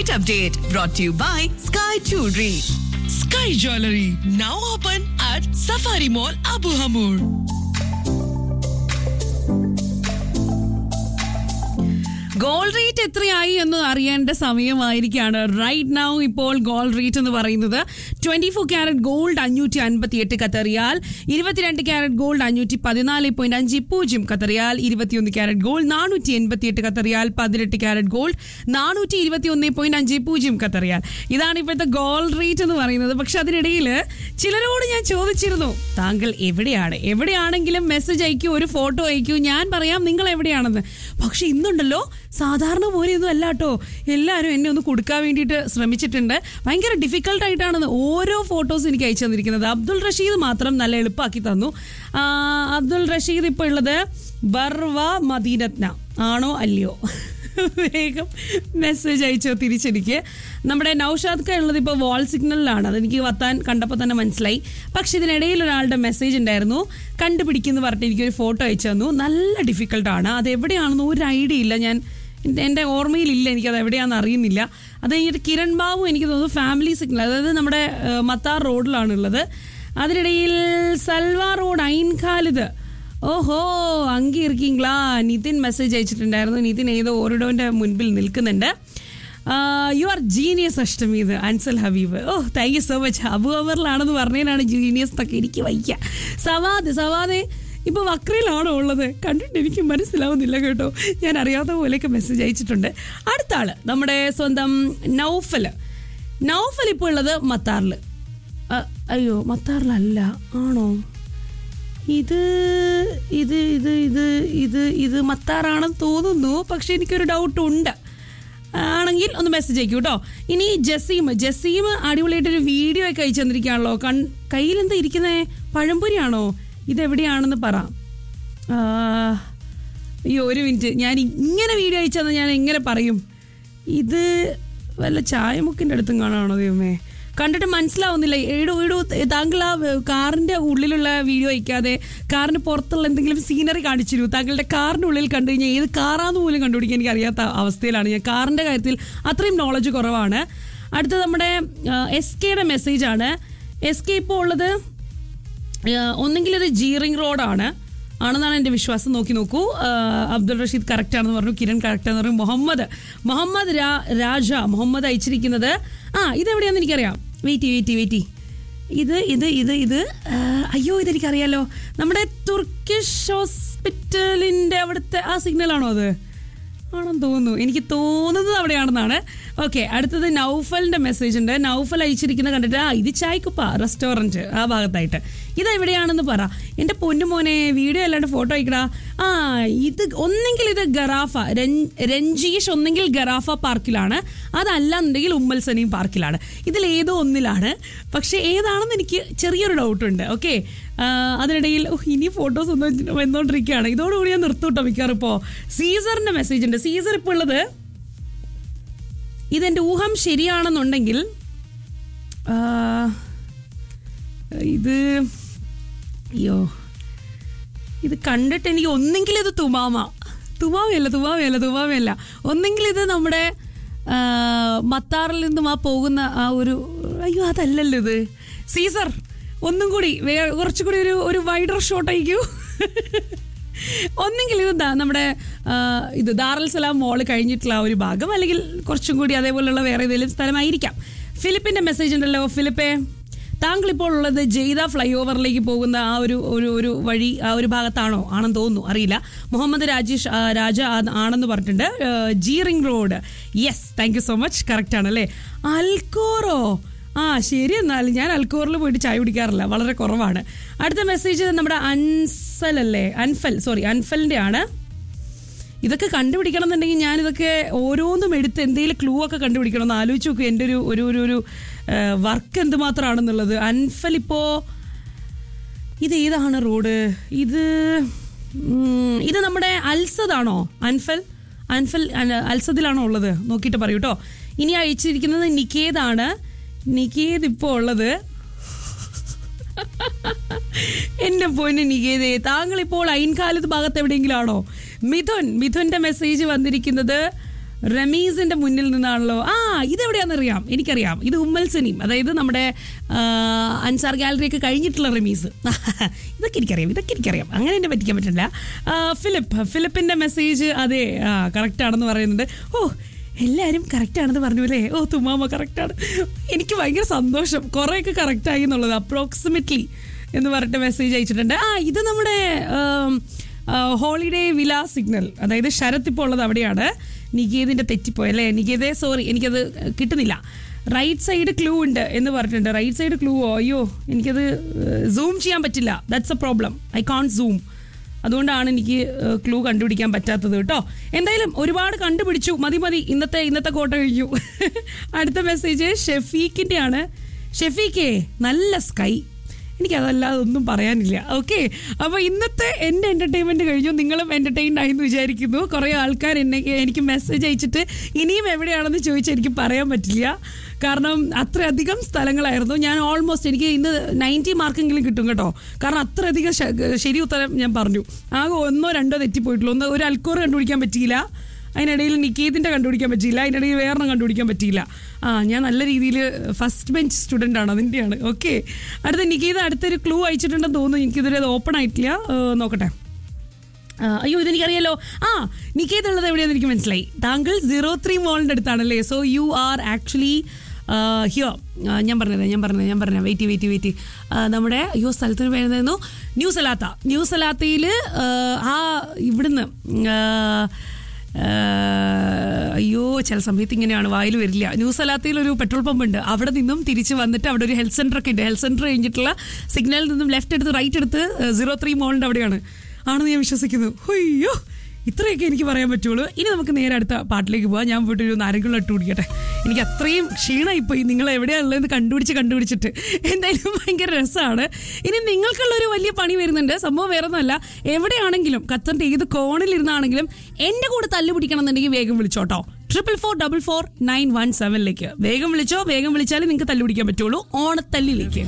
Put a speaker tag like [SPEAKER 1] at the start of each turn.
[SPEAKER 1] Market Update brought to you by Sky Jewelry.
[SPEAKER 2] Sky Jewelry now open at Safari Mall Abu Hamur.
[SPEAKER 3] Gold rate എത്രയായി എന്ന് അറിയേണ്ട സമയമായിരിക്കാണ് right now ഇപ്പോൾ gold rate എന്ന് പറയുന്നത് twenty four carat gold അഞ്ഞൂറ്റി അൻപത്തി എട്ട് കത്തറിയാൽ ഇരുപത്തിരണ്ട് ക്യാരറ്റ് ഗോൾഡ് അഞ്ഞൂറ്റി പതിനാല് പോയിന്റ് അഞ്ച് പൂജ്യം കത്തറിയാൽ ഇരുപത്തിയൊന്ന് ക്യാരറ്റ് ഗോൾഡ് നാനൂറ്റി എൺപത്തി എട്ട് കത്തറിയാൽ പതിനെട്ട് ക്യാരറ്റ് ഗോൾഡ് നാനൂറ്റി ഇരുപത്തി ഒന്ന് പോയിന്റ് അഞ്ച് പൂജ്യം കത്തറിയാൽ ഇതാണ് ഇപ്പോഴത്തെ ഗോൾഡ് റേറ്റ് എന്ന് പറയുന്നത് പക്ഷെ അതിനിടയിൽ ചിലരോട് ഞാൻ ചോദിച്ചിരുന്നു താങ്കൾ എവിടെയാണ് എവിടെയാണെങ്കിലും മെസ്സേജ് അയക്കൂ ഒരു ഫോട്ടോ അയക്കൂ ഞാൻ പറയാം നിങ്ങൾ എവിടെയാണെന്ന് പക്ഷെ ഇന്നുണ്ടല്ലോ സാധാരണ പോലെയൊന്നും അല്ല കേട്ടോ എല്ലാവരും എന്നെ ഒന്ന് കൊടുക്കാൻ വേണ്ടിയിട്ട് ശ്രമിച്ചിട്ടുണ്ട് ഭയങ്കര ഡിഫിക്കൽട്ട് ആയിട്ടാണ് ഓരോ ഫോട്ടോസ് എനിക്ക് അയച്ചു തന്നിരിക്കുന്നത് അബ്ദുൾ റഷീദ് മാത്രം നല്ല എളുപ്പമാക്കി തന്നു ആ, അബ്ദുൾ റഷീദ് ഇപ്പോൾ ഉള്ളത് ബർവ മദീനത്ന ആണോ അല്ലയോ വേഗം മെസ്സേജ് അയച്ചോ തിരിച്ചെനിക്ക് നമ്മുടെ നൌഷാദ് ഖാൻ ഉള്ളത് ഇപ്പോൾ വാൾ സിഗ്നലിലാണ് അതെനിക്ക് വത്താൻ കണ്ടപ്പോൾ തന്നെ മനസ്സിലായി പക്ഷെ ഇതിനിടയിൽ ഒരാളുടെ മെസ്സേജ് ഉണ്ടായിരുന്നു കണ്ടുപിടിക്കുന്നു പറഞ്ഞിട്ട് എനിക്കൊരു ഫോട്ടോ അയച്ചു തന്നു നല്ല ഡിഫിക്കൽട്ടാണ് അത് എവിടെയാണെന്ന് ഒരു ഐഡിയ ഇല്ല ഞാൻ എൻ്റെ- എൻ്റെ ഓർമ്മയിലില്ല എനിക്കത് എവിടെയാണെന്ന് അറിയുന്നില്ല അത് കഴിഞ്ഞിട്ട് കിരൺ ബാബു എനിക്ക് തോന്നുന്നു ഫാമിലി സിഗ്നൽ അതായത് നമ്മുടെ ഏഹ്, മത്താർ റോഡിലാണുള്ളത് അതിനിടയിൽ സൽവാ റോഡ് ഐൻ ഖാലിദ് ഓഹോ അങ്കി ഇരിക്കീங்களா നിതിൻ മെസ്സേജ് അയച്ചിട്ടുണ്ടായിരുന്നു നിതിൻ ഏതോ ഓരോടോന്റെ മുൻപിൽ നിൽക്കുന്നുണ്ട് യു ആർ ജീനിയസ് അഷ്ടമി ഇത് Ansal Habeeb oh thank you so much Abu അവറിലാണെന്ന് പറഞ്ഞതിനാണ് ജീനിയസ് എന്നൊക്കെ എനിക്ക് വയ്ക്കുക സവാദ് സവാദ് ഇപ്പൊ വക്രയിലാണോ ഉള്ളത് കണ്ടിട്ട് എനിക്ക് മനസ്സിലാവുന്നില്ല കേട്ടോ ഞാൻ അറിയാത്ത പോലെയൊക്കെ മെസ്സേജ് അയച്ചിട്ടുണ്ട് അടുത്ത ആള് നമ്മുടെ സ്വന്തം നൗഫൽ നൗഫൽ ഇപ്പോൾ ഉള്ളത് മത്താറിൽ അയ്യോ മത്താറിലല്ല ആണോ ഇത് ഇത് ഇത് ഇത് ഇത് ഇത് മത്താറാണെന്ന് തോന്നുന്നു പക്ഷെ എനിക്കൊരു ഡൗട്ട് ഉണ്ട് ആണെങ്കിൽ ഒന്ന് മെസ്സേജ് അയക്കൂ കേട്ടോ ഇനി ജസീം ജസീം അടിപൊളിയായിട്ടൊരു വീഡിയോ ഒക്കെ അയച്ചു തന്നിരിക്കുകയാണല്ലോ കൺ കയ്യിലെന്താ ഇരിക്കുന്നേ പഴംപൊരിയാണോ ഇതെവിടെയാണെന്ന് പറ ആ, അയ്യോ ഒരു മിനിറ്റ് ഞാൻ ഇങ്ങനെ വീഡിയോ അയച്ചതെന്ന് ഞാൻ എങ്ങനെ പറയും ഇത് വല്ല ചായമുക്കിൻ്റെ അടുത്തും കാണാണോ ദൈവമേ കണ്ടിട്ട് മനസ്സിലാവുന്നില്ല ഏടോ ഏടോ താങ്കൾ ആ കാറിന്റെ ഉള്ളിലുള്ള വീഡിയോ അയക്കാതെ കാറിന് പുറത്തുള്ള എന്തെങ്കിലും സീനറി കാണിച്ചിരുന്നു താങ്കളുടെ കാറിന്റെ ഉള്ളിൽ കണ്ടു കഴിഞ്ഞാൽ ഏത് കാറാന്ന് പോലും കണ്ടുപിടിക്കാൻ എനിക്ക് അറിയാത്ത അവസ്ഥയിലാണ് ഞാൻ കാറിന്റെ കാര്യത്തിൽ അത്രയും നോളജ് കുറവാണ് അടുത്തത് നമ്മുടെ എസ് കെയുടെ മെസ്സേജാണ് എസ് കെ ഇപ്പോൾ ഉള്ളത് ഏഹ് ഒന്നെങ്കിൽ ഇത് ജീറിംഗ് റോഡാണ് ആണെന്നാണ് എൻ്റെ വിശ്വാസം നോക്കി നോക്കൂ ഏഹ് അബ്ദുൾ റഷീദ് കറക്റ്റ് ആണെന്ന് പറഞ്ഞു കിരൺ കറക്റ്റ് ആണെന്ന് പറഞ്ഞു മുഹമ്മദ് മുഹമ്മദ് രാ- രാജ മുഹമ്മദ് അയച്ചിരിക്കുന്നത് ആ ഇതെവിടെയാണെന്ന് എനിക്കറിയാം വെയിറ്റ് വെയിറ്റ് വെയിറ്റ് ഇത് ഇത് ഇത് ഇത് ഏഹ് അയ്യോ ഇതെനിക്കറിയാലോ നമ്മുടെ തുർക്കിഷ് ഹോസ്പിറ്റലിൻ്റെ അവിടുത്തെ ആ സിഗ്നലാണോ അത് ആണെന്ന് തോന്നുന്നു എനിക്ക് തോന്നുന്നത് അവിടെയാണെന്നാണ് ഓക്കെ അടുത്തത് നൗഫലിന്റെ മെസ്സേജ് ഉണ്ട് നൗഫൽ അയച്ചിരിക്കുന്ന കണ്ടിട്ട് ആ ഇത് ചായക്കുപ്പ റെസ്റ്റോറന്റ് ആ ഭാഗത്തായിട്ട് ഇത് എവിടെയാണെന്ന് പറ എന്റെ പൊന്നുമോനെ വീഡിയോ അല്ലാണ്ട് ഫോട്ടോ അയക്കടാ ആ ഇത് ഒന്നെങ്കിൽ ഇത് ഗറാഫ രൻ- രഞ്ജീഷ് ഒന്നെങ്കിൽ ഗറാഫ പാർക്കിലാണ് അതല്ലാന്നുണ്ടെങ്കിൽ ഉമ്മൽ സനീം പാർക്കിലാണ് ഇതിൽ ഏതോ ഒന്നിലാണ് പക്ഷെ ഏതാണെന്ന് എനിക്ക് ചെറിയൊരു ഡൗട്ട് ഉണ്ട് ഓക്കെ അതിനിടയിൽ ഉഹ്, ഇനി ഫോട്ടോസ് ഒന്നും വന്നുകൊണ്ടിരിക്കുകയാണ് ഇതോടുകൂടി ഞാൻ നിർത്തൂട്ടോ മിക്കവാറും ഇപ്പോൾ സീസറിന്റെ മെസ്സേജ് ഉണ്ട് സീസർ ഇപ്പോൾ ഉള്ളത് ഇതെന്റെ ഊഹം ശരിയാണെന്നുണ്ടെങ്കിൽ ആ, ഇത് അയ്യോ ഇത് കണ്ടിട്ട് എനിക്ക് ഒന്നെങ്കിൽ ഇത് തുമാമ തുമാമയല്ല തുമാമയല്ല തുമാമയല്ല ഒന്നെങ്കിൽ ഇത് നമ്മുടെ ആ, മത്താറിൽ നിന്നും ആ പോകുന്ന ആ ഒരു അയ്യോ അതല്ലല്ലോ ഇത് സീസർ ഒന്നും കൂടി വേ കുറച്ചുകൂടി ഒരു ഒരു വൈഡർ ഷോട്ട് അയക്കൂ ഒന്നെങ്കിൽ ഇത് ദാ നമ്മുടെ ആ, ഇത് ദാറൽ സലാം മോള് കഴിഞ്ഞിട്ടുള്ള ആ ഒരു ഭാഗം അല്ലെങ്കിൽ കുറച്ചും കൂടി അതേപോലെയുള്ള വേറെ ഏതെങ്കിലും സ്ഥലമായിരിക്കാം ഫിലിപ്പിന്റെ മെസ്സേജ് ഉണ്ടല്ലോ ഫിലിപ്പേ താങ്കൾ ഇപ്പോൾ ഉള്ളത് ജെയ്ത ഫ്ലൈ ഓവറിലേക്ക് പോകുന്ന ആ ഒരു ഒരു ഒരു വഴി ആ ഒരു ഭാഗത്താണോ ആണെന്ന് തോന്നുന്നു അറിയില്ല മുഹമ്മദ് രാജേഷ് ആ, രാജ ആ- ആണെന്ന് പറഞ്ഞിട്ടുണ്ട് ആ, G ring road yes thank you so much correct ആണല്ലേ അൽക്കോറോ ആ ശരി എന്നാൽ ഞാൻ അൽക്കോറിൽ പോയിട്ട് ചായ കുടിക്കാറില്ല വളരെ കുറവാണ് അടുത്ത മെസ്സേജ് നമ്മുടെ അൻസൽ അല്ലേ അൻഫൽ സോറി അൻഫലിന്റെ ആണ് ഇതൊക്കെ കണ്ടുപിടിക്കണം എന്നുണ്ടെങ്കിൽ ഞാനിതൊക്കെ ഓരോന്നും എടുത്ത് എന്തെങ്കിലും ക്ലൂ ഒക്കെ കണ്ടുപിടിക്കണം എന്ന് ആലോചിച്ച് നോക്കും എൻ്റെ ഒരു ഒരു ഒരു ഒരു വർക്ക് എന്തുമാത്രമാണെന്നുള്ളത് അൻഫൽ ഇപ്പോ ഇത് ഏതാണ് റോഡ് ഇത് ഉം, ഇത് നമ്മുടെ അൽസദാണോ അൻഫൽ അൻഫൽ അന- അൽസദിലാണോ ഉള്ളത് നോക്കിയിട്ട് പറയൂ കേട്ടോ ഇനി അയച്ചിരിക്കുന്നത് നിക്കേതാണ് നിക്കേത് ഇപ്പോൾ ഉള്ളത് എന്റെ പൊന്നു നികേതേ താങ്കൾ ഇപ്പോൾ അയിൻകാലത്ത് ഭാഗത്ത് എവിടെയെങ്കിലും ആണോ മിഥുൻ മിഥുന്റെ മെസ്സേജ് വന്നിരിക്കുന്നത് റമീസിന്റെ മുന്നിൽ നിന്നാണല്ലോ ആ ഇതെവിടെയാണെന്നറിയാം എനിക്കറിയാം ഇത് ഉമ്മൽ സനീം അതായത് നമ്മുടെ ആ, അൻസാർ ഗാലറിയൊക്കെ കഴിഞ്ഞിട്ടുള്ള റമീസ് ഇതൊക്കെ എനിക്കറിയാം ഇതൊക്കെ എനിക്കറിയാം അങ്ങനെ എന്നെ പറ്റിക്കാൻ പറ്റില്ല ആ, ഫിലിപ്പ് ഫിലിപ്പിന്റെ മെസ്സേജ് അതെ ആ കറക്റ്റ് ആണെന്ന് പറയുന്നുണ്ട് ഓ എല്ലാവരും കറക്റ്റ് ആണെന്ന് പറഞ്ഞു അല്ലേ ഓ തുമ്മാമ കറക്റ്റാണ് എനിക്ക് ഭയങ്കര സന്തോഷം കുറേയൊക്കെ കറക്റ്റായി എന്നുള്ളത് അപ്രോക്സിമറ്റ്ലി എന്ന് പറഞ്ഞിട്ട് മെസ്സേജ് അയച്ചിട്ടുണ്ട് ആ ഇത് നമ്മുടെ ഹോളിഡേ വില സിഗ്നൽ അതായത് ശരത് ഇപ്പോൾ ഉള്ളത് അവിടെയാണ് നികേതിൻ്റെ തെറ്റിപ്പോയി അല്ലേ നികേതേ സോറി എനിക്കത് കിട്ടുന്നില്ല റൈറ്റ് സൈഡ് ക്ലൂ ഉണ്ട് എന്ന് പറഞ്ഞിട്ടുണ്ട് റൈറ്റ് സൈഡ് ക്ലൂ അയ്യോ എനിക്കത് സൂം ചെയ്യാൻ പറ്റില്ല that's a problem I can't zoom അതുകൊണ്ടാണ് എനിക്ക് ക്ലൂ കണ്ടുപിടിക്കാൻ പറ്റാത്തത് കേട്ടോ എന്തായാലും ഒരുപാട് കണ്ടുപിടിച്ചു മതി മതി ഇന്നത്തെ ഇന്നത്തെ കോട്ട കഴിഞ്ഞു അടുത്ത മെസ്സേജ് ഷെഫീഖിൻ്റെ ആണ് ഷെഫീഖേ നല്ല സ്കൈ എനിക്കതല്ലാതെ ഒന്നും പറയാനില്ല ഓക്കെ അപ്പോൾ ഇന്നത്തെ എൻ്റെ എൻ്റർടൈൻമെൻറ്റ് കഴിഞ്ഞു നിങ്ങളും എൻ്റർടൈൻഡ് ആയി എന്ന് വിചാരിക്കുന്നു കുറേ ആൾക്കാർ എന്നെ എനിക്ക് മെസ്സേജ് അയച്ചിട്ട് ഇനിയും എവിടെയാണെന്ന് ചോദിച്ചാൽ എനിക്ക് പറയാൻ പറ്റില്ല കാരണം അത്രയധികം സ്ഥലങ്ങളായിരുന്നു ഞാൻ ഓൾമോസ്റ്റ് എനിക്ക് ഇന്ന് നയൻറ്റി മാർക്കെങ്കിലും കിട്ടും കേട്ടോ കാരണം അത്രയധികം ശ- ശരി ഉത്തരം ഞാൻ പറഞ്ഞു ആകെ ഒന്നോ രണ്ടോ തെറ്റിപ്പോയിട്ടുള്ളൂ ഒന്ന് ഒരു അൽക്കോർ കണ്ടുപിടിക്കാൻ പറ്റിയില്ല അതിനിടയിൽ നിക്കേതിൻ്റെ കണ്ടുപിടിക്കാൻ പറ്റിയില്ല അതിനിടയിൽ വേറൊന്നും കണ്ടുപിടിക്കാൻ പറ്റിയില്ല ആ ഞാൻ നല്ല രീതിയിൽ ഫസ്റ്റ് ബെഞ്ച് സ്റ്റുഡൻ്റ് ആണ് അതിൻ്റെയാണ് ഓക്കെ അടുത്ത നിക്കേത് അടുത്തൊരു ക്ലൂ അയച്ചിട്ടുണ്ടെന്ന് തോന്നുന്നു എനിക്കിതുവരെ അത് ഓപ്പൺ ആയിട്ടില്ല ഏ, നോക്കട്ടെ ആ, അയ്യോ ഇതെനിക്കറിയാലോ ആ നിക്കേതുള്ളത് എവിടെയാണെന്ന് എനിക്ക് മനസ്സിലായി താങ്കൾ സീറോ ത്രീ മോളിൻ്റെ അടുത്താണല്ലേ so you are actually here ഞാൻ പറഞ്ഞത് ഞാൻ പറഞ്ഞത് ഞാൻ പറഞ്ഞത് വെയിറ്റ് വെയിറ്റ് വെയിറ്റ് നമ്മുടെ അയ്യോ സ്ഥലത്തിന് പേരുന്നു ന്യൂ സലാത്ത ന്യൂ സലാത്തയിൽ ആ ഇവിടുന്ന് ആ, ആ, അയ്യോ ചില സമയത്ത് ഇങ്ങനെയാണ് വായിൽ വരില്ല ന്യൂ സലാത്തയിൽ ഒരു പെട്രോൾ പമ്പ് ഉണ്ട് അവിടെ നിന്നും തിരിച്ച് വന്നിട്ട് അവിടെ ഒരു ഹെൽത്ത് സെന്റർ ഒക്കെ ഉണ്ട് ഹെൽത്ത് സെന്റർ കഴിഞ്ഞിട്ടുള്ള സിഗ്നലിൽ നിന്നും ലെഫ്റ്റ് എടുത്ത് റൈറ്റ് എടുത്ത് സീറോ ത്രീ മോളിൻ്റെ അവിടെയാണ് ആണെന്ന് ഞാൻ വിശ്വസിക്കുന്നു അയ്യോ ഇത്രയൊക്കെ എനിക്ക് പറയാൻ പറ്റുള്ളൂ ഇനി നമുക്ക് നേരെ അടുത്ത പാട്ടിലേക്ക് പോവാം ഞാൻ പോയിട്ട് ഒരു നാരങ്ങളും ഇട്ട് കുടിക്കട്ടെ എനിക്ക് അത്രയും ക്ഷീണമായിപ്പോയി നിങ്ങൾ എവിടെയാണുള്ളത് കണ്ടുപിടിച്ച് കണ്ടുപിടിച്ചിട്ട് എന്തായാലും ഭയങ്കര രസമാണ് ഇനി നിങ്ങൾക്കുള്ള ഒരു വലിയ പണി വരുന്നുണ്ട് സംഭവം വേറെ ഒന്നുമല്ല എവിടെയാണെങ്കിലും ഖത്തറിന്റെ ഏത് കോണിലിരുന്നാണെങ്കിലും എന്റെ കൂടെ തല്ലു പിടിക്കണം എന്നുണ്ടെങ്കിൽ വേഗം വിളിച്ചോട്ടോ triple four double four nine one സെവനിലേക്ക് വേഗം വിളിച്ചോ വേഗം വിളിച്ചാലേ നിങ്ങൾക്ക് തല്ലു പിടിക്കാൻ പറ്റുള്ളൂ ഓണത്തല്ലിലേക്ക്